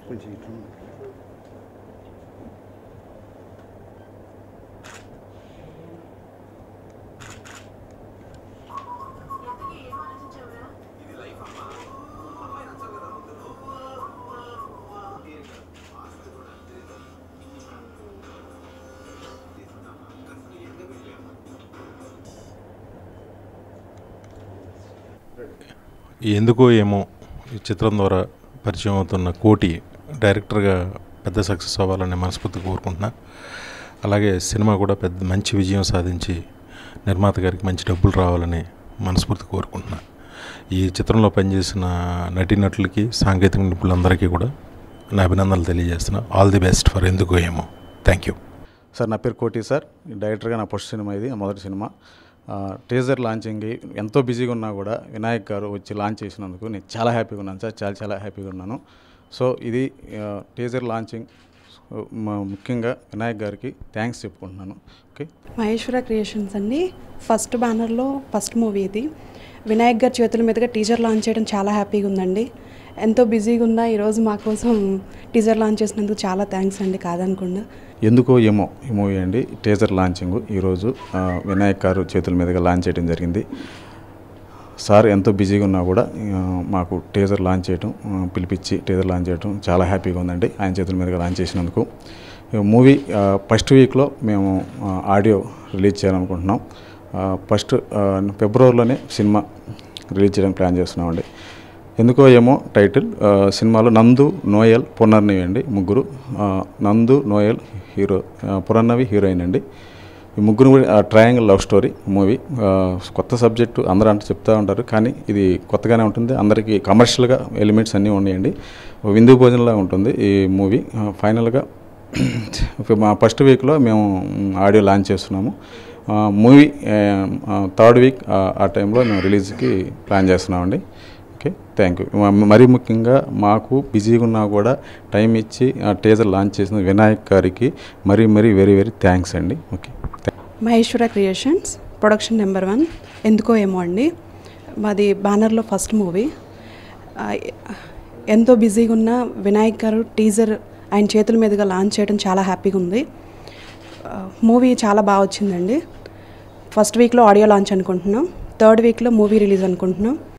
కొంచెం ఇటు ఎందుకో ఏమో ఈ చిత్రం ద్వారా పరిచయం అవుతున్న కోటి డైరెక్టర్గా పెద్ద సక్సెస్ అవ్వాలని మనస్ఫూర్తి కోరుకుంటున్నా అలాగే సినిమా కూడా పెద్ద మంచి విజయం సాధించి నిర్మాత గారికి మంచి డబ్బులు రావాలని మనస్ఫూర్తి కోరుకుంటున్నా ఈ చిత్రంలో పనిచేసిన నటీనటులకి సాంకేతిక నిపుణులందరికీ కూడా నా అభినందనలు తెలియజేస్తున్నా ఆల్ ది బెస్ట్ ఫర్ ఎందుకో ఏమో థ్యాంక్ యూ సార్ నా పేరు కోటి సార్ డైరెక్టర్గా నా ఫస్ట్ సినిమా ఇది నా మొదటి సినిమా ఆ, టీజర్ లాంచింగ్ ఎంతో బిజీగా ఉన్నా కూడా వినాయక్ గారు వచ్చి లాంచ్ చేసినందుకు నేను చాలా హ్యాపీగా ఉన్నాను సార్ చాలా చాలా హ్యాపీగా ఉన్నాను సో ఇది ఆ, టీజర్ లాంచింగ్ సో, మ- ముఖ్యంగా వినాయక్ గారికి థ్యాంక్స్ చెప్పుకుంటున్నాను ఓకే మహేశ్వర క్రియేషన్స్ అండి ఫస్ట్ బ్యానర్లో ఫస్ట్ మూవీ ఇది వినాయక్ గారి చేతుల మీదుగా టీజర్ లాంచ్ చేయడం చాలా హ్యాపీగా ఉందండి ఎంతో బిజీగా ఉన్నా ఈరోజు మా కోసం టీజర్ లాంచ్ చేసినందుకు చాలా థ్యాంక్స్ అండి కాదనకుండా ఎందుకో ఏమో ఈ మూవీ అండి టీజర్ లాంచింగ్ ఈరోజు ఆ, వినాయక్ గారు చేతుల మీదుగా లాంచ్ చేయడం జరిగింది సార్ ఎంతో బిజీగా ఉన్నా కూడా ఆ, మాకు టీజర్ లాంచ్ చేయడం ఆ, పిలిపించి టీజర్ లాంచ్ చేయడం చాలా హ్యాపీగా ఉందండి ఆయన చేతుల మీదుగా లాంచ్ చేసినందుకు ఈ మూవీ ఆ, ఫస్ట్ వీక్లో మేము ఆ, ఆడియో రిలీజ్ చేయాలనుకుంటున్నాం ఆ, ఫస్ట్ ఆ, ఫిబ్రవరిలోనే సినిమా రిలీజ్ చేయడానికి ప్లాన్ చేస్తున్నామండి ఎందుకో ఏమో టైటిల్ ఆ, సినిమాలో నందు నోయల్ పునర్నవి అండి ముగ్గురు ఆ, నందు నోయల్ హీరో ఆ, పునర్నవి హీరోయిన్ అండి ఈ ముగ్గురు కూడా ట్రయాంగిల్ లవ్ స్టోరీ మూవీ ఆ, కొత్త సబ్జెక్టు అందరూ అంటే చెప్తూ ఉంటారు కానీ ఇది కొత్తగానే ఉంటుంది అందరికీ కమర్షియల్గా ఎలిమెంట్స్ అన్నీ ఉన్నాయండి ఓ విందు భోజనంలా ఉంటుంది ఈ మూవీ ఆ, ఫైనల్గా మా ఫస్ట్ వీక్లో మేము ఆడియో లాంచ్ చేస్తున్నాము ఆ, మూవీ ఆ, థర్డ్ వీక్ ఆ, ఆ టైంలో మేము రిలీజ్కి ప్లాన్ చేస్తున్నామండి ఓకే థ్యాంక్ యూ మరీ ముఖ్యంగా మాకు బిజీగా ఉన్నా కూడా టైం ఇచ్చి ఆ టీజర్ లాంచ్ చేసిన వినాయక్ గారికి మరీ మరీ వెరీ వెరీ థ్యాంక్స్ అండి okay Maheshwara creations production number one ఎందుకో ఏమో అండి మాది బ్యానర్లో ఫస్ట్ మూవీ ఆ, ఎంతో బిజీగా ఉన్న వినాయక్ గారు టీజర్ ఆయన చేతుల మీదుగా లాంచ్ చేయడం చాలా హ్యాపీగా ఉంది ఆ, మూవీ చాలా బాగా వచ్చిందండి ఫస్ట్ వీక్లో ఆడియో లాంచ్ అనుకుంటున్నాం థర్డ్ వీక్లో మూవీ రిలీజ్ అనుకుంటున్నాం